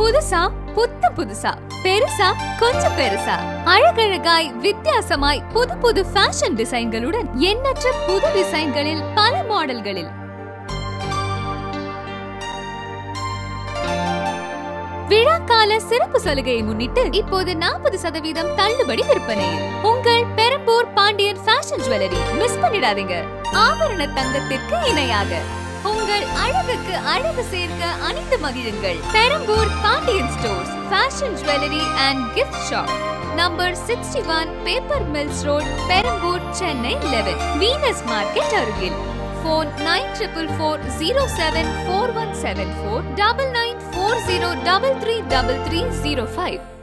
புதுசா புத்த புதுசா பெருசா கொஞ்சம் பெருசா அழகழகாய் வித்தியாசமாய் புது புது ஃபேஷன் டிசைன்களுடன் எண்ணற்ற புது டிசைன்களில் பல மாடல்களில் விழாக்கால சிறப்பு சலுகையை முன்னிட்டு இப்போது நாற்பது சதவீதம் தள்ளுபடி விற்பனையில் உங்கள் Perambur Pandian fashion jewellery miss பண்ணிடாதீங்க ஆபரண தங்கத்திற்கு இணையாக உங்கள் அழகுக்கு அழகு சேர்க்க அணிந்து மகிழுங்கள் Perambur Pandian stores fashion jewellery and gift shop number sixty one paper mills road Perambur Chennai eleven Venus market அருகில் phone nine triple four zero seven four one seven four double nine four zero double three double three zero five